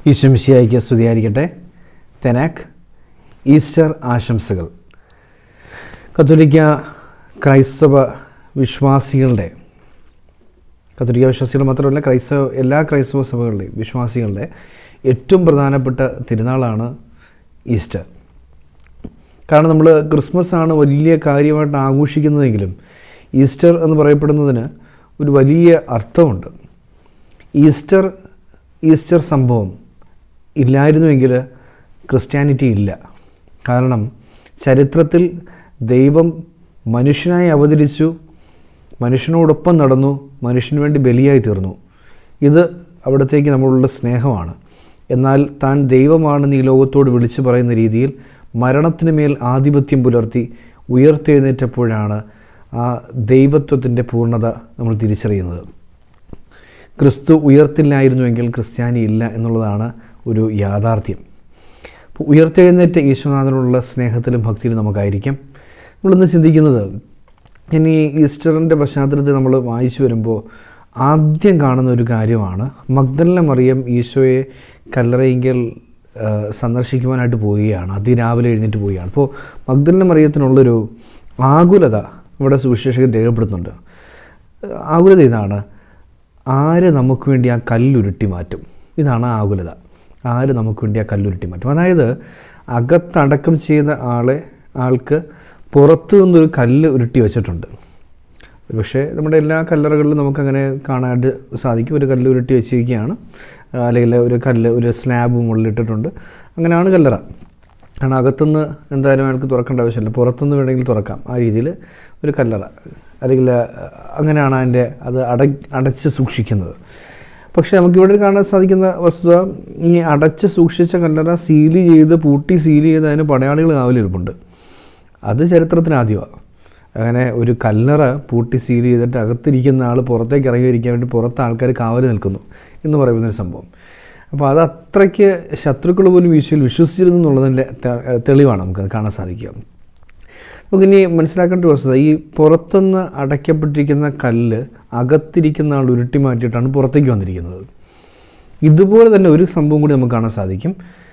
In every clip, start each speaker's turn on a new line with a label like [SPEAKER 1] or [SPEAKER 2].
[SPEAKER 1] ഈശ്വംശിയായിക്ക് സ്തുതിയായിരിക്കട്ടെ തെനാക്ക് ഈസ്റ്റർ ആശംസകൾ കത്തോലിക്ക ക്രൈസ്തവ വിശ്വാസികളുടെ കത്തോലിക്ക വിശ്വാസികൾ മാത്രമല്ല ക്രൈസ്തവ എല്ലാ ക്രൈസ്തവ സഭകളുടെയും വിശ്വാസികളുടെ ഏറ്റവും പ്രധാനപ്പെട്ട തിരുനാളാണ് ഈസ്റ്റർ കാരണം നമ്മൾ ക്രിസ്മസ് ആണ് വലിയ കാര്യമായിട്ട് ആഘോഷിക്കുന്നതെങ്കിലും ഈസ്റ്റർ എന്ന് പറയപ്പെടുന്നതിന് ഒരു വലിയ അർത്ഥമുണ്ട് ഈസ്റ്റർ ഈസ്റ്റർ സംഭവം ഇല്ലായിരുന്നുവെങ്കിൽ ക്രിസ്ത്യാനിറ്റി ഇല്ല കാരണം ചരിത്രത്തിൽ ദൈവം മനുഷ്യനായി അവതരിച്ചു മനുഷ്യനോടൊപ്പം നടന്നു മനുഷ്യന് വേണ്ടി ബലിയായി തീർന്നു ഇത് അവിടത്തേക്ക് നമ്മളുള്ള സ്നേഹമാണ് എന്നാൽ താൻ ദൈവമാണെന്ന് ഈ ലോകത്തോട് വിളിച്ചു പറയുന്ന രീതിയിൽ മരണത്തിന് മേൽ ആധിപത്യം പുലർത്തി ഉയർത്തെഴുന്നേറ്റപ്പോഴാണ് ആ ദൈവത്വത്തിൻ്റെ പൂർണ്ണത നമ്മൾ തിരിച്ചറിയുന്നത് ക്രിസ്തു ഉയർത്തില്ലായിരുന്നുവെങ്കിൽ ക്രിസ്ത്യാനി ഇല്ല എന്നുള്ളതാണ് ഒരു യാഥാർത്ഥ്യം അപ്പോൾ ഉയർത്തെഴുന്നേറ്റ ഈശ്വനാഥനുള്ള സ്നേഹത്തിലും ഭക്തിയിലും നമുക്കായിരിക്കാം നമ്മളിന്ന് ചിന്തിക്കുന്നത് ഇനി ഈസ്റ്ററിൻ്റെ പശ്ചാത്തലത്തിൽ നമ്മൾ വായിച്ചു വരുമ്പോൾ ആദ്യം കാണുന്ന ഒരു കാര്യമാണ് മഗ്ദലിന മറിയം ഈശോയെ കല്ലറയെങ്കിൽ സന്ദർശിക്കുവാനായിട്ട് പോവുകയാണ് അതിരാവിലെ എഴുന്നേറ്റ് പോവുകയാണ് അപ്പോൾ മഗ്ദലിന മറിയത്തിനുള്ളൊരു ആകുലത ഇവിടെ സുവിശേഷകൻ രേഖപ്പെടുത്തുന്നുണ്ട് ആകുലത ഇതാണ് ആര് നമുക്ക് വേണ്ടി ആ കല്ലുരുട്ടി മാറ്റും ഇതാണ് ആകുലത ആര് നമുക്ക് വേണ്ടി ആ കല്ലുരുട്ടി മാറ്റും അതായത് അകത്തടക്കം ചെയ്ത ആളെ ആൾക്ക് പുറത്തു നിന്നൊരു കല്ല് ഉരുട്ടി വെച്ചിട്ടുണ്ട് പക്ഷേ നമ്മുടെ എല്ലാ കല്ലറകളിലും നമുക്കങ്ങനെ കാണാനായിട്ട് സാധിക്കും ഒരു കല്ല് ഉരുട്ടി വെച്ചിരിക്കുകയാണ് അല്ലെങ്കിൽ ഒരു കല്ല് ഒരു സ്ലാബ് മുകളിലിട്ടിട്ടുണ്ട് അങ്ങനെയാണ് കല്ലറ കാരണം അകത്തുനിന്ന് എന്തായാലും അയാൾക്ക് തുറക്കേണ്ട ആവശ്യമില്ല പുറത്തുനിന്ന് വേണമെങ്കിൽ തുറക്കാം ആ രീതിയിൽ ഒരു കല്ലറ അല്ലെങ്കിൽ അങ്ങനെയാണ് അതിൻ്റെ അത് അട അടച്ച് സൂക്ഷിക്കുന്നത് പക്ഷേ നമുക്കിവിടെ കാണാൻ സാധിക്കുന്ന വസ്തുത ഈ അടച്ച് സൂക്ഷിച്ച കല്ലറ സീൽ ചെയ്ത് പൂട്ടി സീൽ ചെയ്ത് അതിന് പടയാളികൾ കാവലിരിപ്പുണ്ട് അത് ചരിത്രത്തിന് ആദ്യമാണ് അങ്ങനെ ഒരു കല്ലറ പൂട്ടി സീൽ ചെയ്തിട്ട് അകത്തിരിക്കുന്ന ആൾ പുറത്തേക്ക് ഇറങ്ങിയിരിക്കാൻ വേണ്ടി പുറത്ത് ആൾക്കാർ കാവൽ നിൽക്കുന്നു എന്ന് പറയുന്നൊരു സംഭവം അപ്പോൾ അത് അത്രയ്ക്ക് ശത്രുക്കൾ പോലും ഈശോയിൽ വിശ്വസിച്ചിരുന്നു എന്നുള്ളതിൻ്റെ തെളിവാണ് നമുക്ക് കാണാൻ സാധിക്കുക നമുക്കിനി മനസ്സിലാക്കേണ്ട വസ്തുത ഈ പുറത്തുനിന്ന് അടയ്ക്കപ്പെട്ടിരിക്കുന്ന കല്ല് അകത്തിരിക്കുന്ന ആൾ ഉരുട്ടി മാറ്റിയിട്ടാണ് പുറത്തേക്ക് വന്നിരിക്കുന്നത് ഇതുപോലെ തന്നെ ഒരു സംഭവം കൂടി നമുക്ക് കാണാൻ സാധിക്കും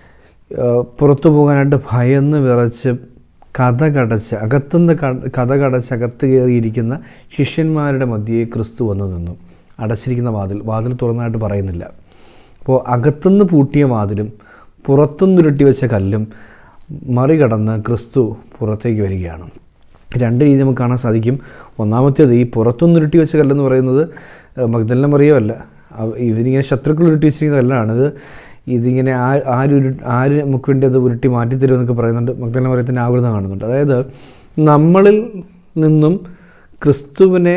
[SPEAKER 1] പുറത്തു പോകാനായിട്ട് ഭയന്ന് വിറച്ച് കഥ കടച്ച് അകത്തുനിന്ന് കഥ കടച്ച് അകത്ത് കയറിയിരിക്കുന്ന ശിഷ്യന്മാരുടെ മധ്യേ ക്രിസ്തു വന്നു നിന്നു അടച്ചിരിക്കുന്ന വാതിൽ വാതിൽ തുറന്നായിട്ട് പറയുന്നില്ല അപ്പോൾ അകത്തുനിന്ന് പൂട്ടിയ വാതിലും പുറത്തുനിന്ന് ഉരുട്ടി വെച്ച കല്ലും മറികടന്ന് ക്രിസ്തു പുറത്തേക്ക് വരികയാണ് രണ്ട് രീതി നമുക്ക് കാണാൻ സാധിക്കും ഒന്നാമത്തേത് ഈ പുറത്തുനിന്ന് ഉരുട്ടി വെച്ച കല്ലെന്ന് പറയുന്നത് മഗ്ദലിന മറിയോ അല്ല ഇവരിങ്ങനെ ശത്രുക്കൾ ഉരുട്ടി വെച്ചിരിക്കുന്ന കല്ലാണ് ഇത് ഇതിങ്ങനെ ആ ആര് ആര് നമുക്ക് വേണ്ടി അത് ഉരുട്ടി മാറ്റിത്തരും എന്നൊക്കെ പറയുന്നുണ്ട് മഗ്ദലിന മറിയത്തിൻ്റെ ആവൃതം കാണുന്നുണ്ട് അതായത് നമ്മളിൽ നിന്നും ക്രിസ്തുവിനെ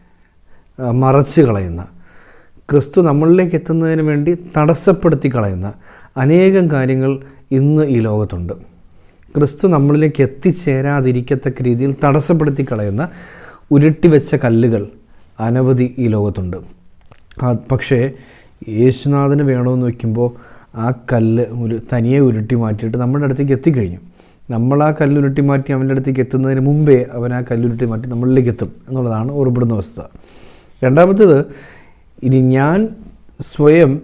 [SPEAKER 1] മറച്ച് കളയുന്ന ക്രിസ്തു നമ്മളിലേക്ക് എത്തുന്നതിന് വേണ്ടി തടസ്സപ്പെടുത്തി കളയുന്ന അനേകം കാര്യങ്ങൾ ഇന്ന് ഈ ലോകത്തുണ്ട് ക്രിസ്തു നമ്മളിലേക്ക് എത്തിച്ചേരാതിരിക്കത്തക്ക രീതിയിൽ തടസ്സപ്പെടുത്തി കളയുന്ന ഉരുട്ടിവെച്ച കല്ലുകൾ അനവധി ഈ ലോകത്തുണ്ട് പക്ഷേ യേശുനാഥന് വേണമെന്ന് വയ്ക്കുമ്പോൾ ആ കല്ല് ഒരു തനിയെ ഉരുട്ടി മാറ്റിയിട്ട് നമ്മുടെ അടുത്തേക്ക് എത്തിക്കഴിഞ്ഞു നമ്മൾ ആ കല്ലുരുട്ടി മാറ്റി അവൻ്റെ അടുത്തേക്ക് എത്തുന്നതിന് മുമ്പേ അവൻ ആ കല്ലുരുട്ടി മാറ്റി നമ്മളിലേക്ക് എത്തും എന്നുള്ളതാണ് ഓർപ്പെടുന്ന അവസ്ഥ രണ്ടാമത്തേത് ഇനി ഞാൻ സ്വയം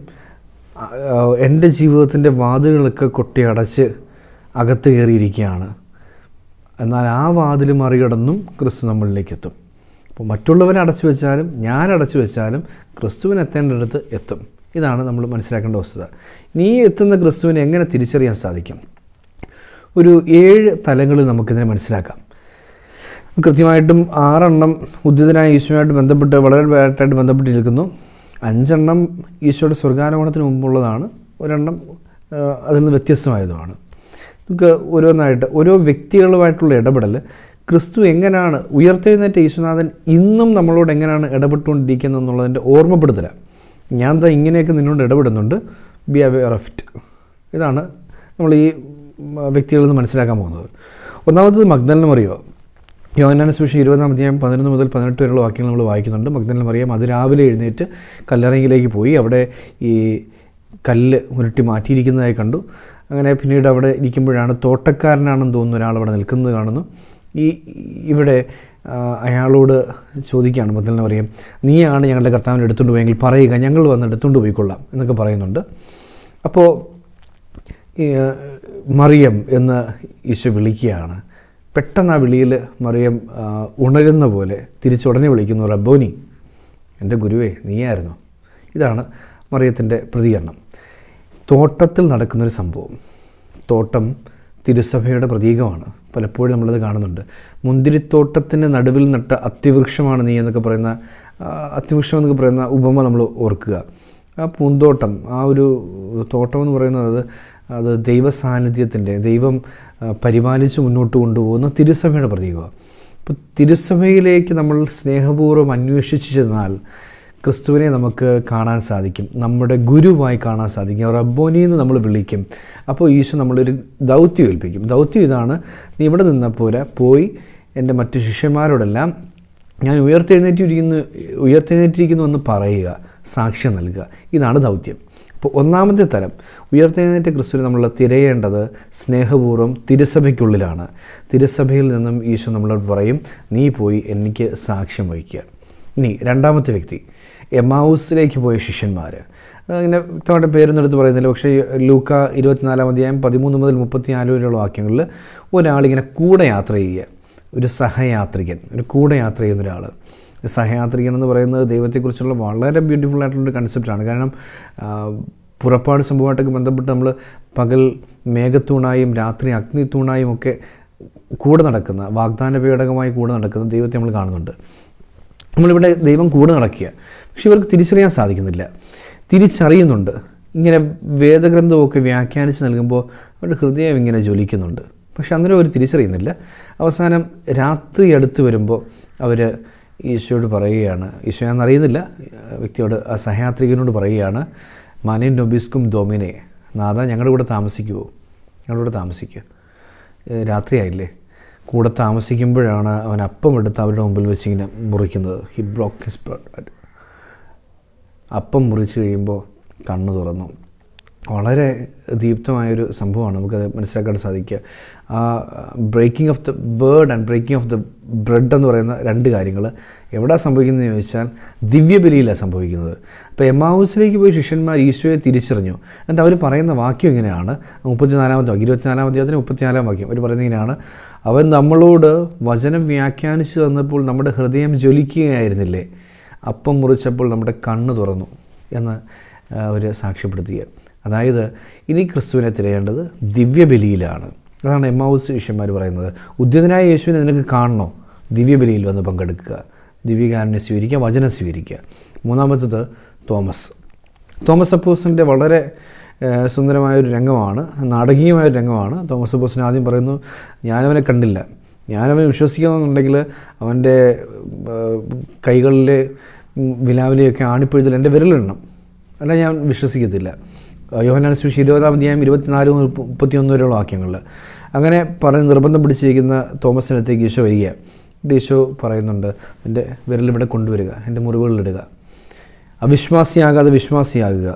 [SPEAKER 1] എൻ്റെ ജീവിതത്തിൻ്റെ വാതിലുകളൊക്കെ കൊട്ടി അടച്ച് അകത്ത് കയറിയിരിക്കുകയാണ് എന്നാൽ ആ വാതിൽ മറികടന്നും ക്രിസ്തു നമ്മളിലേക്ക് എത്തും അപ്പോൾ മറ്റുള്ളവരെ അടച്ചു വെച്ചാലും ഞാൻ അടച്ചു വെച്ചാലും ക്രിസ്തുവിന് എത്തേണ്ടടുത്ത് എത്തും ഇതാണ് നമ്മൾ മനസ്സിലാക്കേണ്ട വസ്തുത നീ എത്തുന്ന ക്രിസ്തുവിനെ എങ്ങനെ തിരിച്ചറിയാൻ സാധിക്കും ഒരു ഏഴ് തലങ്ങളിൽ നമുക്കിതിനെ മനസ്സിലാക്കാം കൃത്യമായിട്ടും ആറെണ്ണം ഉദ്യതനായ ഈശോയുമായിട്ട് ബന്ധപ്പെട്ട് വളരെ ആയിട്ട് ബന്ധപ്പെട്ട് നിൽക്കുന്നു അഞ്ചെണ്ണം ഈശോയുടെ സ്വർഗാരോഹണത്തിന് മുമ്പുള്ളതാണ് ഒരെണ്ണം അതിൽ നിന്ന് വ്യത്യസ്തമായതുമാണ് നമുക്ക് ഓരോന്നായിട്ട് ഓരോ വ്യക്തികളുമായിട്ടുള്ള ഇടപെടൽ ക്രിസ്തു എങ്ങനെയാണ് ഉയർത്തെഴുന്നേറ്റ ഈശ്വനാഥൻ ഇന്നും നമ്മളോട് എങ്ങനെയാണ് ഇടപെട്ടുകൊണ്ടിരിക്കുന്നത് എന്നുള്ളതിൻ്റെ ഓർമ്മപ്പെടുത്തലാണ് ഞാൻ എന്താ ഇങ്ങനെയൊക്കെ നിന്നോട് ഇടപെടുന്നുണ്ട് ബി അവെയർ ഓഫ് ഇറ്റ് ഇതാണ് നമ്മൾ ഈ വ്യക്തികളിൽ നിന്ന് മനസ്സിലാക്കാൻ പോകുന്നത് ഒന്നാമത്തത് മഗ്ദലിന് മറിയോ യോഹന്നാന സുവിശേഷം ഇരുപതാം അധ്യായം പതിനൊന്ന് മുതൽ പതിനെട്ട് വരെയുള്ള വാക്യങ്ങൾ നമ്മൾ വായിക്കുന്നുണ്ട് മഗ്ദലിന് മറിയാം അതിരാവിലെ എഴുന്നേറ്റ് കല്ലറയിലേക്ക് പോയി അവിടെ ഈ കല്ല് ഉരുട്ടി മാറ്റിയിരിക്കുന്നതായി കണ്ടു അങ്ങനെ പിന്നീട് അവിടെ ഇരിക്കുമ്പോഴാണ് തോട്ടക്കാരനാണെന്ന് തോന്നുന്ന ഒരാൾ അവിടെ നിൽക്കുന്നത് കാണുന്നു ഈ ഇവിടെ അയാളോട് ചോദിക്കുകയാണ് മദ്ദലിനെ പറയും നീയാണ് ഞങ്ങളുടെ കർത്താവിനെ എടുത്തുകൊണ്ട് പോയെങ്കിൽ പറയുക ഞങ്ങൾ വന്ന് എടുത്തുകൊണ്ട് പോയിക്കൊള്ളാം എന്നൊക്കെ പറയുന്നുണ്ട് അപ്പോൾ ഈ, ഏഹ്, മറിയം എന്ന് ഈശോ വിളിക്കുകയാണ് പെട്ടെന്ന് ആ വിളിയിൽ മറിയം ആ, ഉണരുന്ന പോലെ തിരിച്ചുടനെ വിളിക്കുന്നു റബ്ബോനി എൻ്റെ ഗുരുവേ നീയായിരുന്നോ ഇതാണ് മറിയത്തിൻ്റെ പ്രതികരണം തോട്ടത്തിൽ നടക്കുന്നൊരു സംഭവം തോട്ടം തിരുസഭയുടെ പ്രതീകമാണ് പലപ്പോഴും നമ്മളത് കാണുന്നുണ്ട് മുന്തിരിത്തോട്ടത്തിൻ്റെ നടുവിൽ നട്ട അത്തിവൃക്ഷമാണ് നീ എന്നൊക്കെ പറയുന്ന ആ, അത്തിവൃക്ഷം എന്നൊക്കെ പറയുന്ന ഉപമ നമ്മൾ ഓർക്കുക ആ പൂന്തോട്ടം ആ ഒരു തോട്ടം എന്ന് പറയുന്നത് അത് അത് ദൈവ സാന്നിധ്യത്തിൻ്റെ ദൈവം ആ, പരിപാലിച്ച് മുന്നോട്ട് കൊണ്ടുപോകുന്ന തിരുസഭയുടെ പ്രതീകമാണ് അപ്പോൾ തിരുസഭയിലേക്ക് നമ്മൾ സ്നേഹപൂർവ്വം അന്വേഷിച്ച് ചെന്നാൽ ക്രിസ്തുവിനെ നമുക്ക് കാണാൻ സാധിക്കും നമ്മുടെ ഗുരുവായി കാണാൻ സാധിക്കും റബ്ബോനി എന്ന് നമ്മൾ വിളിക്കും അപ്പോൾ ഈശോ നമ്മളൊരു ദൗത്യം ഏൽപ്പിക്കും ദൗത്യം ഇതാണ് നീ ഇവിടെ നിന്നപ്പോലെ പോയി എൻ്റെ മറ്റു ശിഷ്യന്മാരോടെല്ലാം ഞാൻ ഉയർത്തെഴുന്നേറ്റിരിക്കുന്നു ഉയർത്തെഴുന്നേറ്റിരിക്കുന്നു എന്ന് പറയുക സാക്ഷ്യം നൽകുക ഇതാണ് ദൗത്യം അപ്പോൾ ഒന്നാമത്തെ തരം ഉയർത്തെഴുന്നേറ്റ ക്രിസ്തുവിനെ നമ്മൾ തിരയേണ്ടത് സ്നേഹപൂർവ്വം തിരുസഭയ്ക്കുള്ളിലാണ് തിരുസഭയിൽ നിന്നും ഈശോ നമ്മളോട് പറയും നീ പോയി എനിക്ക് സാക്ഷ്യം വഹിക്കുക ഇനി രണ്ടാമത്തെ വ്യക്തി എമാവൂസിലേക്ക് പോയ ശിഷ്യന്മാർ അങ്ങനെ വ്യക്തമായിട്ട് പേരൊന്നും എടുത്ത് പറയുന്നില്ല പക്ഷേ ലൂക്ക ഇരുപത്തിനാലാം അധ്യായം പതിമൂന്ന് മുതൽ മുപ്പത്തിനാല് വരെയുള്ള വാക്യങ്ങളിൽ ഒരാളിങ്ങനെ കൂടെ യാത്ര ചെയ്യുക ഒരു സഹയാത്രികൻ ഒരു കൂടെ യാത്ര ചെയ്യുന്ന ഒരാൾ സഹയാത്രികൻ എന്ന് പറയുന്നത് ദൈവത്തെക്കുറിച്ചുള്ള വളരെ ബ്യൂട്ടിഫുൾ ആയിട്ടുള്ളൊരു കൺസെപ്റ്റാണ് കാരണം ആ, പുറപ്പാട് സംഭവമായിട്ടൊക്കെ ബന്ധപ്പെട്ട് നമ്മൾ പകൽ മേഘത്തൂണായും രാത്രി അഗ്നിത്തൂണായും ഒക്കെ കൂടെ നടക്കുന്ന വാഗ്ദാന പേടകമായി കൂടെ നടക്കുന്ന ദൈവത്തെ നമ്മൾ കാണുന്നുണ്ട് നമ്മളിവിടെ ദൈവം കൂടെ നടക്കുക പക്ഷെ ഇവർക്ക് തിരിച്ചറിയാൻ സാധിക്കുന്നില്ല തിരിച്ചറിയുന്നുണ്ട് ഇങ്ങനെ വേദഗ്രന്ഥമൊക്കെ വ്യാഖ്യാനിച്ച് നൽകുമ്പോൾ അവരുടെ ഹൃദയം ഇങ്ങനെ ജ്വലിക്കുന്നുണ്ട് പക്ഷെ അന്നേരം അവർ തിരിച്ചറിയുന്നില്ല അവസാനം രാത്രി അടുത്ത് വരുമ്പോൾ അവർ ഈശോയോട് പറയുകയാണ് ഈശോ എന്നറിയുന്നില്ല വ്യക്തിയോട് ആ സഹയാത്രികനോട് പറയുകയാണ് മാനിൻ നൊബിസ്കും ദോമിനെ നാഥ ഞങ്ങളുടെ കൂടെ താമസിക്കുമോ ഞങ്ങളുടെ കൂടെ താമസിക്കുക ഏഹ് രാത്രിയായില്ലേ കൂടെ താമസിക്കുമ്പോഴാണ് അവൻ അപ്പം എടുത്ത് അവരുടെ മുമ്പിൽ വെച്ച് ഇങ്ങനെ മുറിക്കുന്നത് ഹി ബ്രോക്ക് ഹിസ് ബ്ലഡ് അപ്പം മുറിച്ച് കഴിയുമ്പോൾ കണ്ണ് തുറന്നു വളരെ ദീപ്തമായൊരു സംഭവമാണ് നമുക്കത് മനസ്സിലാക്കാൻ സാധിക്കുക ആ breaking of the word and breaking of the bread എന്ന് പറയുന്ന രണ്ട് കാര്യങ്ങൾ എവിടെ സംഭവിക്കുന്നത് ചോദിച്ചാൽ ദിവ്യബലിയിലാണ് സംഭവിക്കുന്നത് അപ്പോൾ എമാവൂസിലേക്ക് പോയി ശിഷ്യന്മാർ ഈശോയെ തിരിച്ചറിഞ്ഞു എന്നിട്ട് അവർ പറയുന്ന വാക്യം ഇങ്ങനെയാണ് മുപ്പത്തിനാലാമത്തെ വാക്യം ഇരുപത്തിനാലാം അധ്യായത്തിന് മുപ്പത്തിനാലാം വാക്യം അവർ പറയുന്നത് ഇങ്ങനെയാണ് അവൻ നമ്മളോട് വചനം വ്യാഖ്യാനിച്ചു തന്നപ്പോൾ നമ്മുടെ ഹൃദയം ജ്വലിക്കുകയായിരുന്നില്ലേ അപ്പം മുറിച്ചപ്പോൾ നമ്മുടെ കണ്ണ് തുറന്നു എന്ന് അവർ സാക്ഷ്യപ്പെടുത്തുക അതായത് ഇനി ക്രിസ്തുവിനെ തിരയേണ്ടത് ദിവ്യബലിയിലാണ് അതാണ് എമ്മാവൂസ് ശിഷ്യന്മാർ പറയുന്നത് ഉദ്യതനായ യേശുവിനെ നിനക്ക് കാണണോ ദിവ്യബലിയിൽ വന്ന് പങ്കെടുക്കുക ദിവ്യകാരനെ സ്വീകരിക്കുക വചനം സ്വീകരിക്കുക മൂന്നാമത്തത് തോമസ് തോമസ് അപ്പോസിൻ്റെ വളരെ ഏഹ്, സുന്ദരമായൊരു രംഗമാണ് നാടകീയമായൊരു രംഗമാണ് തോമസ് അപ്പോസിന് ആദ്യം പറയുന്നു ഞാനവനെ കണ്ടില്ല ഞാനവനെ വിശ്വസിക്കണമെന്നുണ്ടെങ്കിൽ അവൻ്റെ ഏഹ്, കൈകളിലെ ഉം, വിലാവിലെയൊക്കെ ആണിപ്പൊഴുതിൽ എൻ്റെ വിരലിടണം അല്ല ഞാൻ വിശ്വസിക്കത്തില്ല യോഹനാൻ സുഷി ഇരുപതാം അധ്യായം ഇരുപത്തിനാല് മുതൽ മുപ്പ- മുപ്പത്തിയൊന്ന് വരെയുള്ള വാക്യങ്ങളിൽ അങ്ങനെ പറഞ്ഞ് നിർബന്ധം പിടിച്ചിരിക്കുന്ന തോമസിനടുത്തേക്ക് ഈശോ വരിക എന്നിട്ട് ഈശോ പറയുന്നുണ്ട് എൻ്റെ വിരലിവിടെ കൊണ്ടുവരിക എൻ്റെ മുറിവുകളിലിടുക അവിശ്വാസിയാകാതെ വിശ്വാസിയാകുക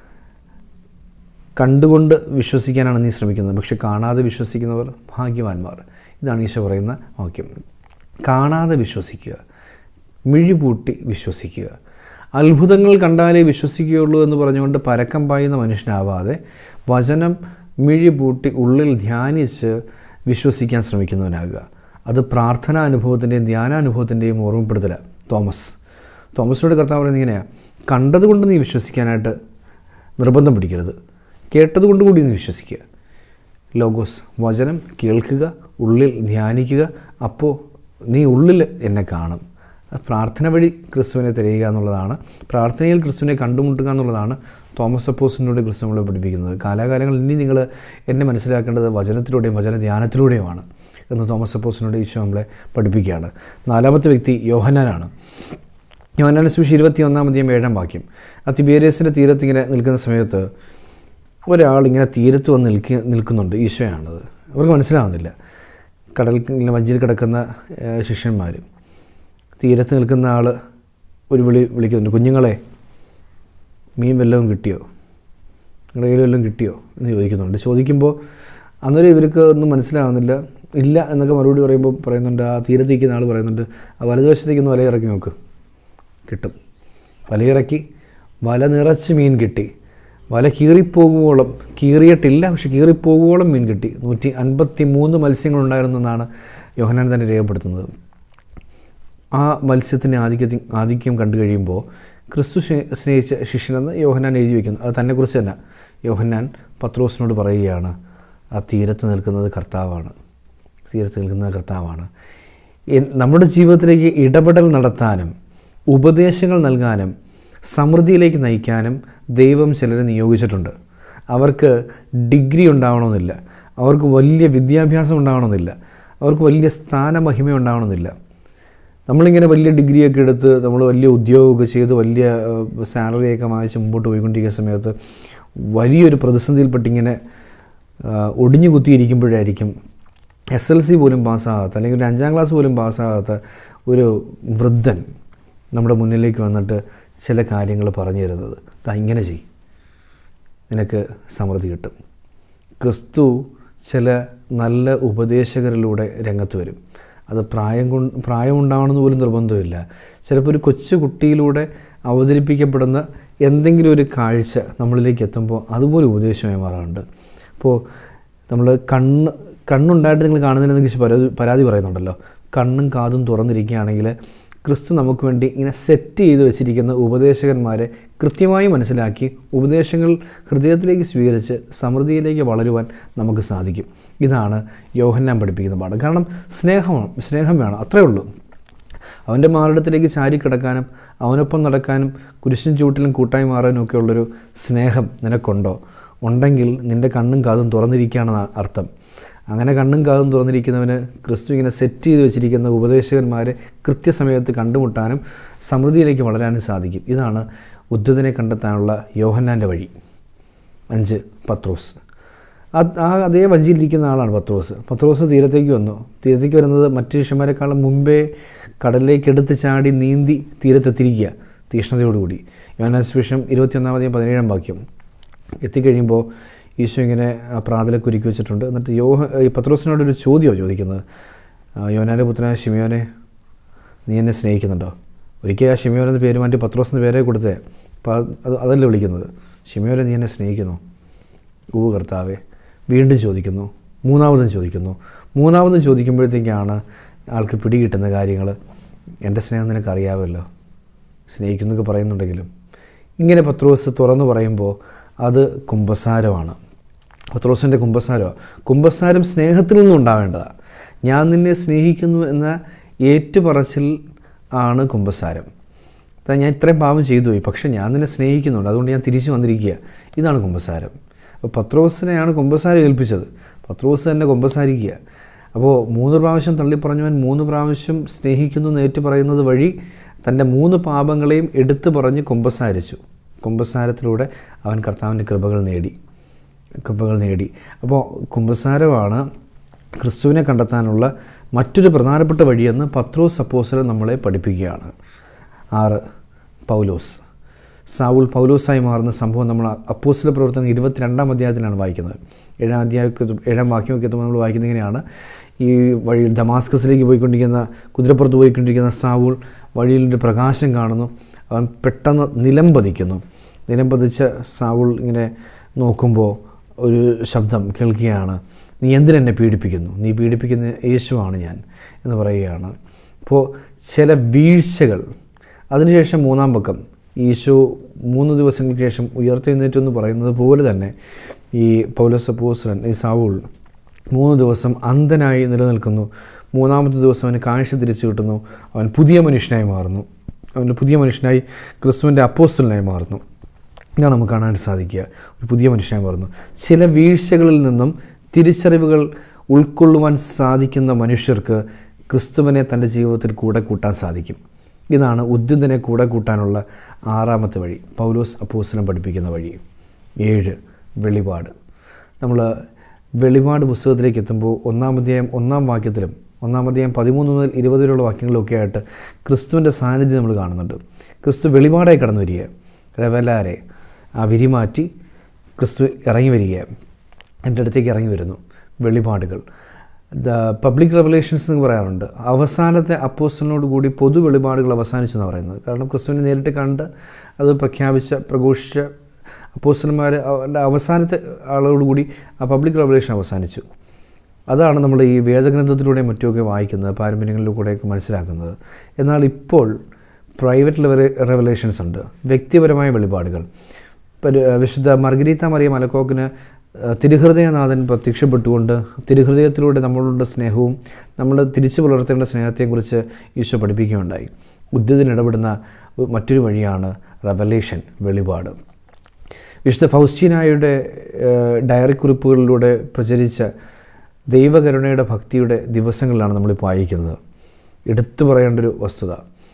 [SPEAKER 1] കണ്ടുകൊണ്ട് വിശ്വസിക്കാനാണ് നീ ശ്രമിക്കുന്നത് പക്ഷെ കാണാതെ വിശ്വസിക്കുന്നവർ ഭാഗ്യവാന്മാർ ഇതാണ് ഈശോ പറയുന്ന വാക്യം കാണാതെ വിശ്വസിക്കുക മിഴിപൂട്ടി വിശ്വസിക്കുക അത്ഭുതങ്ങൾ കണ്ടാലേ വിശ്വസിക്കുകയുള്ളൂ എന്ന് പറഞ്ഞുകൊണ്ട് പരക്കം പായുന്ന മനുഷ്യനാവാതെ വചനം മിഴിപൂട്ടി ഉള്ളിൽ ധ്യാനിച്ച് വിശ്വസിക്കാൻ ശ്രമിക്കുന്നവനാകുക അത് പ്രാർത്ഥനാ അനുഭവത്തിൻ്റെയും ധ്യാനാനുഭവത്തിൻ്റെയും ഓർമ്മപ്പെടുത്തല തോമസ് തോമസിനോട് കർത്താവ് പറയുന്നത് ഇങ്ങനെയാണ് കണ്ടതുകൊണ്ട് നീ വിശ്വസിക്കാനായിട്ട് നിർബന്ധം പിടിക്കരുത് കേട്ടതുകൊണ്ട് കൂടി നീ വിശ്വസിക്കുക ലോഗോസ് വചനം കേൾക്കുക ഉള്ളിൽ ധ്യാനിക്കുക അപ്പോൾ നീ ഉള്ളിൽ എന്നെ കാണും പ്രാർത്ഥന വഴി ക്രിസ്തുവിനെ തിരയുക എന്നുള്ളതാണ് പ്രാർത്ഥനയിൽ ക്രിസ്തുവിനെ കണ്ടുമുട്ടുക എന്നുള്ളതാണ് തോമസ് അപ്പോസിനോട് ക്രിസ്തു നമ്മളെ പഠിപ്പിക്കുന്നത് കാലാകാലങ്ങളിൽ ഇനി നിങ്ങൾ എന്നെ മനസ്സിലാക്കേണ്ടത് വചനത്തിലൂടെയും വചന ധ്യാനത്തിലൂടെയുമാണ് എന്ന് തോമസ് അപ്പോസിനോട് ഈശോ നമ്മളെ പഠിപ്പിക്കുകയാണ് നാലാമത്തെ വ്യക്തി യോഹനാനാണ് യോഹനാൻ സുഷി ഇരുപത്തി ഒന്നാം അധ്യായം ഏഴാം വാക്യം ആ തിബേരിയസിൻ്റെ തീരത്ത് ഇങ്ങനെ നിൽക്കുന്ന സമയത്ത് ഒരാൾ ഇങ്ങനെ തീരത്ത് വന്ന് നിൽക്ക നിൽക്കുന്നുണ്ട് ഈശോയാണത് അവർക്ക് മനസ്സിലാവുന്നില്ല കടൽ ഇങ്ങനെ വഞ്ചിയിൽ കിടക്കുന്ന ഏഹ്, ശിഷ്യന്മാർ തീരത്ത് നിൽക്കുന്ന ആൾ ഒരു വിളി വിളിക്കുന്നുണ്ട് കുഞ്ഞുങ്ങളെ മീൻ വല്ലതും കിട്ടിയോ നിങ്ങളുടെ കയ്യിൽ വല്ലതും കിട്ടിയോ എന്ന് ചോദിക്കുന്നുണ്ട് ചോദിക്കുമ്പോൾ അന്നേരം ഇവർക്ക് ഒന്നും മനസ്സിലാവുന്നില്ല ഇല്ല എന്നൊക്കെ മറുപടി പറയുമ്പോൾ പറയുന്നുണ്ട് ആ തീരത്ത് നിൽക്കുന്ന ആൾ പറയുന്നുണ്ട് ആ വലതുവശത്തേക്കൊന്ന് വല ഇറക്കി നോക്ക് കിട്ടും വലയിറക്കി വല നിറച്ച് മീൻ കിട്ടി വല കീറിപ്പോകുവോളം കീറിയിട്ടില്ല പക്ഷെ കീറിപ്പോകുവോളം മീൻ കിട്ടി നൂറ്റി അൻപത്തി മൂന്ന് മത്സ്യങ്ങളുണ്ടായിരുന്നെന്നാണ് യോഹനാൻ തന്നെ രേഖപ്പെടുത്തുന്നത് ആ മത്സ്യത്തിൻ്റെ ആധിക്യത്തി ആധിക്യം കണ്ടു കഴിയുമ്പോൾ ക്രിസ്തു സ്നേ- സ്നേഹിച്ച ശിഷ്യനെന്ന് യോഹന്നാൻ എഴുതി വയ്ക്കുന്നു അത് തന്നെക്കുറിച്ച് തന്നെ യോഹന്നാൻ പത്രോസിനോട് പറയുകയാണ് ആ തീരത്ത് നിൽക്കുന്നത് കർത്താവാണ് തീരത്ത് നിൽക്കുന്നത് കർത്താവാണ് എൻ- നമ്മുടെ ജീവിതത്തിലേക്ക് ഇടപെടൽ നടത്താനും ഉപദേശങ്ങൾ നൽകാനും സമൃദ്ധിയിലേക്ക് നയിക്കാനും ദൈവം ചിലരെ നിയോഗിച്ചിട്ടുണ്ട് അവർക്ക് ഡിഗ്രി ഉണ്ടാവണമെന്നില്ല അവർക്ക് വലിയ വിദ്യാഭ്യാസം ഉണ്ടാവണമെന്നില്ല അവർക്ക് വലിയ സ്ഥാനമഹിമ ഉണ്ടാവണമെന്നില്ല നമ്മളിങ്ങനെ വലിയ ഡിഗ്രിയൊക്കെ എടുത്ത് നമ്മൾ വലിയ ഉദ്യോഗമൊക്കെ ചെയ്ത് വലിയ ഏഹ്, സാലറിയൊക്കെ വാങ്ങിച്ച് മുമ്പോട്ട് പോയിക്കൊണ്ടിരിക്കുന്ന സമയത്ത് വലിയൊരു പ്രതിസന്ധിയിൽപ്പെട്ടിങ്ങനെ ആഹ്, ഒടിഞ്ഞു കുത്തിയിരിക്കുമ്പോഴായിരിക്കും എസ് എൽ സി പോലും പാസ്സാകാത്ത അല്ലെങ്കിൽ ഒരു അഞ്ചാം ക്ലാസ് പോലും പാസ്സാകാത്ത ഒരു വൃദ്ധൻ നമ്മുടെ മുന്നിലേക്ക് വന്നിട്ട് ചില കാര്യങ്ങൾ പറഞ്ഞു തരുന്നത് ദാ ഇങ്ങനെ ചെയ് നിനക്ക് സമൃദ്ധി കിട്ടും ക്രിസ്തു ചില നല്ല ഉപദേശകരിലൂടെ രംഗത്ത് വരും അത് പ്രായം കൊണ്ട് പ്രായമുണ്ടാവണമെന്ന് പോലും നിർബന്ധമില്ല ചിലപ്പോൾ ഒരു കൊച്ചു കുട്ടിയിലൂടെ അവതരിപ്പിക്കപ്പെടുന്ന എന്തെങ്കിലും ഒരു കാഴ്ച നമ്മളിലേക്ക് എത്തുമ്പോൾ അതുപോലെ ഉപദേശമായി മാറാറുണ്ട് അപ്പോൾ നമ്മൾ കണ്ണ് കണ്ണുണ്ടായിട്ട് നിങ്ങൾ കാണുന്നതിനെ കുറിച്ച് പരാതി പരാതി പറയുന്നുണ്ടല്ലോ കണ്ണും കാതും തുറന്നിരിക്കുകയാണെങ്കിൽ ക്രിസ്തു നമുക്ക് വേണ്ടി ഇങ്ങനെ സെറ്റ് ചെയ്ത് വെച്ചിരിക്കുന്ന ഉപദേശകന്മാരെ കൃത്യമായി മനസ്സിലാക്കി ഉപദേശങ്ങൾ ഹൃദയത്തിലേക്ക് സ്വീകരിച്ച് സമൃദ്ധിയിലേക്ക് വളരുവാൻ നമുക്ക് സാധിക്കും ഇതാണ് യോഹന്നാൻ പഠിപ്പിക്കുന്ന പാഠം കാരണം സ്നേഹമാണ് സ്നേഹം വേണം അത്രേ ഉള്ളൂ അവൻ്റെ മാറിടത്തിലേക്ക് ചാരിക്കിടക്കാനും അവനൊപ്പം നടക്കാനും കുരിശിൻ ചൂട്ടിലും കൂട്ടായി മാറാനും ഒക്കെ ഉള്ളൊരു സ്നേഹം നിനക്കുണ്ടോ ഉണ്ടെങ്കിൽ നിൻ്റെ കണ്ണും കാതും തുറന്നിരിക്കുകയാണെന്ന് അർത്ഥം അങ്ങനെ കണ്ണും കാതും തുറന്നിരിക്കുന്നവന് ക്രിസ്തു ഇങ്ങനെ സെറ്റ് ചെയ്ത് വെച്ചിരിക്കുന്ന ഉപദേശകന്മാരെ കൃത്യസമയത്ത് കണ്ടുമുട്ടാനും സമൃദ്ധിയിലേക്ക് വളരാനും സാധിക്കും ഇതാണ് ഉദ്ധതനെ കണ്ടെത്താനുള്ള യോഹന്നാൻ്റെ വഴി അഞ്ച് പത്രോസ് അത് ആ അതേ വഞ്ചിയിലിരിക്കുന്ന ആളാണ് പത്രോസ് പത്രോസ് തീരത്തേക്ക് വന്നു തീരത്തേക്ക് വരുന്നത് മറ്റു ശിഷ്യന്മാരെക്കാളും മുമ്പേ കടലിലേക്ക് എടുത്ത് ചാടി നീന്തി തീരത്തെത്തിരിക്കുക തീഷ്ണതയോടുകൂടി യോനാസ്പേഷം ഇരുപത്തിയൊന്നാമതെയും പതിനേഴാം വാക്യം എത്തിക്കഴിയുമ്പോൾ ഈശോ ഇങ്ങനെ ആ പ്രാതലൊക്കെ ഒരുക്കി വെച്ചിട്ടുണ്ട് എന്നിട്ട് യോഹ ഈ പത്രോസിനോടൊരു ചോദ്യമാണ് ചോദിക്കുന്നത് ആ, യോനാൻ്റെ പുത്രനായ ഷിമിയോനെ നീ എന്നെ സ്നേഹിക്കുന്നുണ്ടോ ഒരിക്കൽ ആ ഷിമിയോൻ എന്ന പേര് മാറ്റി പത്രോസ് എന്ന പേരെ കൊടുത്തേ അപ്പോൾ അത് അത് അതല്ല വിളിക്കുന്നത് ഷിമിയോനെ നീ എന്നെ സ്നേഹിക്കുന്നു ഊ കർത്താവെ വീണ്ടും ചോദിക്കുന്നു മൂന്നാമതും ചോദിക്കുന്നു മൂന്നാമതും ചോദിക്കുമ്പോഴത്തേക്കാണ് ആൾക്ക് പിടികിട്ടുന്ന കാര്യങ്ങൾ എൻ്റെ സ്നേഹം നിനക്ക് അറിയാമല്ലോ സ്നേഹിക്കുന്നൊക്കെ പറയുന്നുണ്ടെങ്കിലും ഇങ്ങനെ പത്രോസ് തുറന്നു പറയുമ്പോൾ അത് കുംഭസാരമാണ് പത്രോസിൻ്റെ കുംഭസാരമാണ് കുംഭസാരം സ്നേഹത്തിൽ നിന്നും ഉണ്ടാവേണ്ടതാണ് ഞാൻ നിന്നെ സ്നേഹിക്കുന്നു എന്ന ഏറ്റുപറച്ചിൽ ആണ് കുംഭസാരം അതാ ഞാൻ ഇത്രയും പാപം ചെയ്തു പോയി പക്ഷേ ഞാൻ നിന്നെ സ്നേഹിക്കുന്നുണ്ട് അതുകൊണ്ട് ഞാൻ തിരിച്ചു വന്നിരിക്കുക ഇതാണ് കുംഭസാരം അപ്പോൾ പത്രോസിനെയാണ് കുംഭസാരം ഏൽപ്പിച്ചത് പത്രോസ് തന്നെ കുംഭസാരിക്കുക അപ്പോൾ മൂന്ന് പ്രാവശ്യം തള്ളിപ്പറഞ്ഞവൻ മൂന്ന് പ്രാവശ്യം സ്നേഹിക്കുന്നു എന്ന് ഏറ്റു പറയുന്നത് വഴി തൻ്റെ മൂന്ന് പാപങ്ങളെയും എടുത്തു പറഞ്ഞ് കുംഭസാരിച്ചു കുംഭസാരത്തിലൂടെ അവൻ കർത്താവിൻ്റെ കൃപകൾ നേടി കൃപകൾ നേടി അപ്പോൾ കുംഭസാരമാണ് ക്രിസ്തുവിനെ കണ്ടെത്താനുള്ള മറ്റൊരു പ്രധാനപ്പെട്ട വഴിയെന്ന് പത്രോസ് അപ്പോസലൻ നമ്മളെ പഠിപ്പിക്കുകയാണ് ആറ് പൗലോസ് സാവുൾ പൗലോസായി മാറുന്ന സംഭവം നമ്മൾ അപ്പോസ്തല പ്രവർത്തനം ഇരുപത്തിരണ്ടാം അധ്യായത്തിലാണ് വായിക്കുന്നത് ഏഴാം അധ്യായമൊക്കെ ഏഴാം വാക്യമൊക്കെ എത്തുമ്പോൾ നമ്മൾ വായിക്കുന്നത് ഇങ്ങനെയാണ് ഈ വഴിയിൽ ദമാസ്കസിലേക്ക് പോയിക്കൊണ്ടിരിക്കുന്ന കുതിരപ്പുറത്ത് പോയിക്കൊണ്ടിരിക്കുന്ന സാവുൾ വഴിയിൽ ഒരു പ്രകാശം കാണുന്നു അവൻ പെട്ടെന്ന് നിലം പതിക്കുന്നു നിലം പതിച്ച സാവുൾ ഇങ്ങനെ നോക്കുമ്പോൾ ഒരു ശബ്ദം കേൾക്കുകയാണ് നീ എന്തിനെന്നെ പീഡിപ്പിക്കുന്നു നീ പീഡിപ്പിക്കുന്ന യേശുവാണ് ഞാൻ എന്ന് പറയുകയാണ് അപ്പോൾ ചില വീഴ്ചകൾ അതിനുശേഷം മൂന്നാം പക്കം ഈശോ മൂന്ന് ദിവസങ്ങൾക്ക് ശേഷം ഉയർത്തെഴുന്നേറ്റു എന്ന് പറയുന്നത് പോലെ തന്നെ ഈ പൗലോസ് അപ്പോസ്തലൻ ഈ സാവൂൾ മൂന്ന് ദിവസം അന്ധനായി നിലനിൽക്കുന്നു മൂന്നാമത്തെ ദിവസം അവന് കാഴ്ച തിരിച്ചു കിട്ടുന്നു അവൻ പുതിയ മനുഷ്യനായി മാറുന്നു അവൻ പുതിയ മനുഷ്യനായി ക്രിസ്തുവിൻ്റെ അപ്പോസ്റ്റലിനായി മാറുന്നു ഇതാണ് നമുക്ക് കാണാൻ സാധിക്കുക ഒരു പുതിയ മനുഷ്യനായി മാറുന്നു ചില വീഴ്ചകളിൽ നിന്നും തിരിച്ചറിവുകൾ ഉൾക്കൊള്ളുവാൻ സാധിക്കുന്ന മനുഷ്യർക്ക് ക്രിസ്തുവിനെ തൻ്റെ ജീവിതത്തിൽ കൂടെ കൂട്ടാൻ സാധിക്കും ഇതാണ് ഉദ്യുതനെ കൂടെ കൂട്ടാനുള്ള ആറാമത്തെ വഴി പൗലോസ് അപ്പോസ്തലൻ പഠിപ്പിക്കുന്ന വഴി ഏഴ് വെളിപാട് നമ്മൾ വെളിപാട് പുസ്തകത്തിലേക്ക് എത്തുമ്പോൾ ഒന്നാം അധ്യായം ഒന്നാം വാക്യത്തിലും ഒന്നാം അധ്യായം പതിമൂന്ന് മുതൽ ഇരുപത് വരെയുള്ള വാക്യങ്ങളിലൊക്കെ ആയിട്ട് ക്രിസ്തുവിൻ്റെ സാന്നിധ്യം നമ്മൾ കാണുന്നുണ്ട് ക്രിസ്തു വെളിപാടായി കടന്നു വരിക റെവലാരെ ആ വിരിമാറ്റി ക്രിസ്തു ഇറങ്ങി വരിക എൻ്റെ അടുത്തേക്ക് ഇറങ്ങി വരുന്നു വെളിപാടുകൾ ദ പബ്ലിക് റെവലേഷൻസ് എന്ന് പറയാറുണ്ട് അവസാനത്തെ അപ്പോസ്റ്റലിനോട് കൂടി പൊതു വെളിപാടുകൾ അവസാനിച്ചു എന്ന് പറയുന്നത് കാരണം ക്രിസ്തുവിനെ നേരിട്ട് കണ്ട് അത് പ്രഖ്യാപിച്ച പ്രഘോഷിച്ച അപ്പോസ്റ്റന്മാർ അവരുടെ അവസാനത്തെ ആളോടുകൂടി ആ പബ്ലിക് റെവലേഷൻ അവസാനിച്ചു അതാണ് നമ്മൾ ഈ വേദഗ്രന്ഥത്തിലൂടെ മറ്റുമൊക്കെ വായിക്കുന്നത് പാരമ്പര്യങ്ങളിലൂടെയൊക്കെ മനസ്സിലാക്കുന്നത് എന്നാൽ ഇപ്പോൾ പ്രൈവറ്റ് ലെവൽ റെവലേഷൻസ് ഉണ്ട് വ്യക്തിപരമായ വെളിപാടുകൾ പരി- വിശുദ്ധ മർഗരീത്ത മറിയ മലക്കോക്കിന് ആ, തിരുഹൃദയനാഥൻ പ്രത്യക്ഷപ്പെട്ടുകൊണ്ട് തിരുഹൃദയത്തിലൂടെ നമ്മളോട് സ്നേഹവും നമ്മൾ തിരിച്ചു പുലർത്തേണ്ട സ്നേഹത്തെക്കുറിച്ച് ഈശോ പഠിപ്പിക്കുകയുണ്ടായി ഉദ്യതിന് ഇടപെടുന്ന മറ്റൊരു വഴിയാണ് റെവലേഷൻ വെളിപാട് വിശുദ്ധ ഫൗസ്റ്റീനായുടെ ഏഹ്, ഡയറി കുറിപ്പുകളിലൂടെ പ്രചരിച്ച ദൈവകരുണയുടെ ഭക്തിയുടെ ദിവസങ്ങളിലാണ് നമ്മളിപ്പോൾ വായിക്കുന്നത് എടുത്തു പറയേണ്ടൊരു വസ്തുത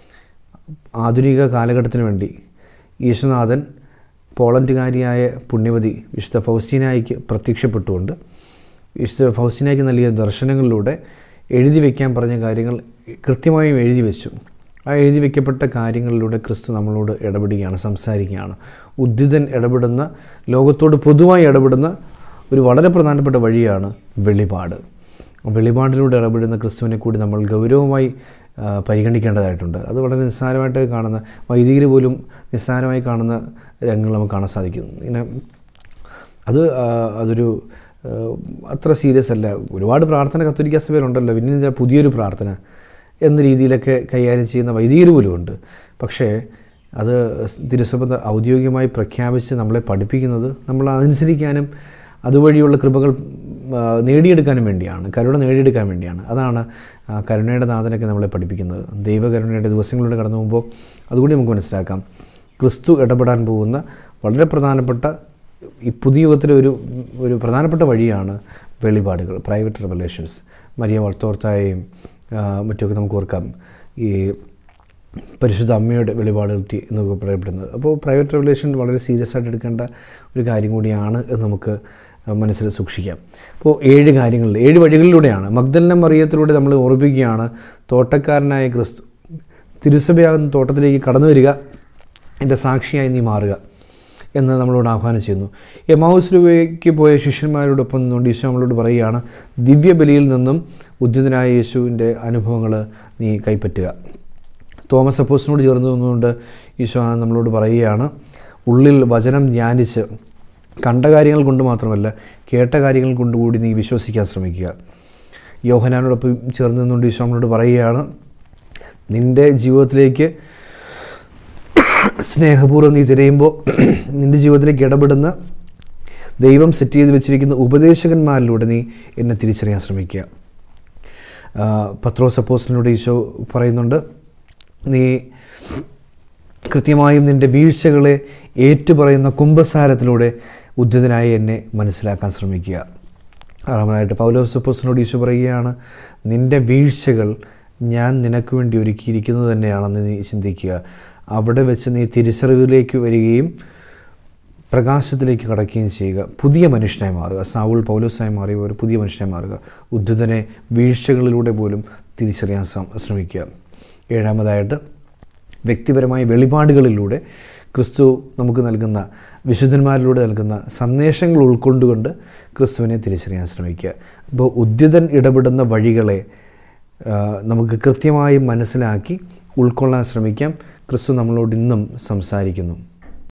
[SPEAKER 1] ആധുനിക കാലഘട്ടത്തിന് വേണ്ടി ഈശ്വനാഥൻ പോളണ്ടുകാരിയായ പുണ്യവതി വിശുദ്ധ ഫൗസ്റ്റീനായിക്ക് പ്രത്യക്ഷപ്പെട്ടുകൊണ്ട് വിശുദ്ധ ഫൗസ്റ്റീനായിക്ക് നൽകിയ ദർശനങ്ങളിലൂടെ എഴുതി വയ്ക്കാൻ പറഞ്ഞ കാര്യങ്ങൾ കൃത്യമായും എഴുതി വെച്ചു ആ എഴുതി വയ്ക്കപ്പെട്ട കാര്യങ്ങളിലൂടെ ക്രിസ്തു നമ്മളോട് ഇടപെടുകയാണ് സംസാരിക്കുകയാണ് ഉദ്ധിതൻ ഇടപെടുന്ന ലോകത്തോട് പൊതുവായി ഇടപെടുന്ന ഒരു വളരെ പ്രധാനപ്പെട്ട വഴിയാണ് വെളിപാട് വെളിപാടിലൂടെ ഇടപെടുന്ന ക്രിസ്തുവിനെ കൂടി നമ്മൾ ഗൗരവമായി ആ, പരിഗണിക്കേണ്ടതായിട്ടുണ്ട് അത് വളരെ നിസ്സാരമായിട്ട് കാണുന്ന വൈദികർ പോലും നിസ്സാരമായി കാണുന്ന രംഗങ്ങൾ നമുക്ക് കാണാൻ സാധിക്കും ഇങ്ങനെ അത് ആ, അതൊരു ആ, അത്ര സീരിയസ് അല്ല ഒരുപാട് പ്രാർത്ഥന കത്തോലിക്ക സഭയിലുണ്ടല്ലോ പിന്നെ ഇതിൻ്റെ പുതിയൊരു പ്രാർത്ഥന എന്ന രീതിയിലൊക്കെ കൈകാര്യം ചെയ്യുന്ന വൈദികർ പോലുമുണ്ട് പക്ഷേ അത് തിരുസഭ ഔദ്യോഗികമായി പ്രഖ്യാപിച്ച് നമ്മളെ പഠിപ്പിക്കുന്നത് നമ്മൾ അതനുസരിക്കാനും അതുവഴിയുള്ള കൃപകൾ ആ, നേടിയെടുക്കാനും വേണ്ടിയാണ് കരുണ നേടിയെടുക്കാൻ വേണ്ടിയാണ് അതാണ് ആ, കരുണയുടെ നാഥനൊക്കെ നമ്മളെ പഠിപ്പിക്കുന്നത് ദൈവകരുണയുടെ ദിവസങ്ങളിലൂടെ കടന്നു പോകുമ്പോൾ അതുകൂടി നമുക്ക് മനസ്സിലാക്കാം ക്രിസ്തു ഇടപെടാൻ പോകുന്ന വളരെ പ്രധാനപ്പെട്ട ഈ പുതിയ യുഗത്തിലെ ഒരു ഒരു പ്രധാനപ്പെട്ട വഴിയാണ് വെളിപാടുകൾ പ്രൈവറ്റ് റെവലേഷൻസ് മരിയ വളത്തോർത്തായെയും മറ്റുമൊക്കെ നമുക്ക് ഓർക്കാം ഈ പരിശുദ്ധ അമ്മയുടെ വെളിപാടുകൾ ടി- എന്നൊക്കെ പറയപ്പെടുന്നത് അപ്പോൾ പ്രൈവറ്റ് റെവലേഷൻ വളരെ സീരിയസ് ആയിട്ട് എടുക്കേണ്ട ഒരു കാര്യം കൂടിയാണ് എന്ന് നമുക്ക് മനസ്സിൽ സൂക്ഷിക്കാം അപ്പോൾ ഏഴ് കാര്യങ്ങളിൽ ഏഴ് വഴികളിലൂടെയാണ് മഗ്ദലന മറിയത്തിലൂടെ നമ്മൾ ഓർമ്മിപ്പിക്കുകയാണ് തോട്ടക്കാരനായ ക്രിസ്തു തിരുസഭയാകുന്ന തോട്ടത്തിലേക്ക് കടന്നു വരിക എൻ്റെ സാക്ഷിയായി നീ മാറുക എന്ന് നമ്മളോട് ആഹ്വാനം ചെയ്യുന്നു എമാവുസിലേക്ക് പോയ ശിഷ്യന്മാരോടൊപ്പം നിന്നുകൊണ്ട് ഈശോ നമ്മളോട് പറയുകയാണ് ദിവ്യബലിയിൽ നിന്നും ഉദ്യതനായ യേശുവിൻ്റെ അനുഭവങ്ങൾ നീ കൈപ്പറ്റുക തോമസ് അപ്പോസിനോട് ചേർന്ന് നിന്നുകൊണ്ട് ഈശോ നമ്മളോട് പറയുകയാണ് ഉള്ളിൽ വചനം ധ്യാനിച്ച് കണ്ട കാര്യങ്ങൾ കൊണ്ട് മാത്രമല്ല കേട്ട കാര്യങ്ങൾ കൊണ്ടുകൂടി നീ വിശ്വസിക്കാൻ ശ്രമിക്കുക യോഹനാനോടൊപ്പം ചേർന്ന് നിന്നുകൊണ്ട് ഈശോ നമ്മളോട് പറയുകയാണ് നിൻ്റെ ജീവിതത്തിലേക്ക് സ്നേഹപൂർവ്വം നീ തിരയുമ്പോൾ നിൻ്റെ ജീവിതത്തിലേക്ക് ഇടപെടുന്ന ദൈവം സെറ്റ് ചെയ്ത് വെച്ചിരിക്കുന്ന ഉപദേശകന്മാരിലൂടെ നീ എന്നെ തിരിച്ചറിയാൻ ശ്രമിക്കുക ആ, പത്രോസ് അപ്പോസ്റ്റിനോട് ഈശോ പറയുന്നുണ്ട് നീ കൃത്യമായും നിൻ്റെ വീഴ്ചകളെ ഏറ്റുപറയുന്ന കുംഭസാരത്തിലൂടെ ഉദ്യതനായി എന്നെ മനസ്സിലാക്കാൻ ശ്രമിക്കുക ആറാമതായിട്ട് പൗലോസ് അപ്പോസ്റ്റിനോട് ഈശോ പറയുകയാണ് നിൻ്റെ വീഴ്ചകൾ ഞാൻ നിനക്ക് വേണ്ടി ഒരുക്കിയിരിക്കുന്നത് തന്നെയാണെന്ന് നീ ചിന്തിക്കുക അവിടെ വെച്ച് നീ തിരിച്ചറിവിലേക്ക് വരികയും പ്രകാശത്തിലേക്ക് കടക്കുകയും ചെയ്യുക പുതിയ മനുഷ്യനായി മാറുക സാവുൾ പൗലോസായി മാറിയ ഒരു പുതിയ മനുഷ്യനായി മാറുക ഉദ്ധിതനെ വീഴ്ചകളിലൂടെ പോലും തിരിച്ചറിയാൻ ശ്രമ- ശ്രമിക്കുക ഏഴാമതായിട്ട് വ്യക്തിപരമായ വെളിപാടുകളിലൂടെ ക്രിസ്തു നമുക്ക് നൽകുന്ന വിശുദ്ധന്മാരിലൂടെ നൽകുന്ന സന്ദേശങ്ങൾ ഉൾക്കൊണ്ടുകൊണ്ട് ക്രിസ്തുവിനെ തിരിച്ചറിയാൻ ശ്രമിക്കുക അപ്പോൾ ഉദ്യതൻ ഇടപെടുന്ന വഴികളെ ആ, നമുക്ക് കൃത്യമായി മനസ്സിലാക്കി ഉൾക്കൊള്ളാൻ ശ്രമിക്കാം ക്രിസ്തു നമ്മളോട് ഇന്നും സംസാരിക്കുന്നു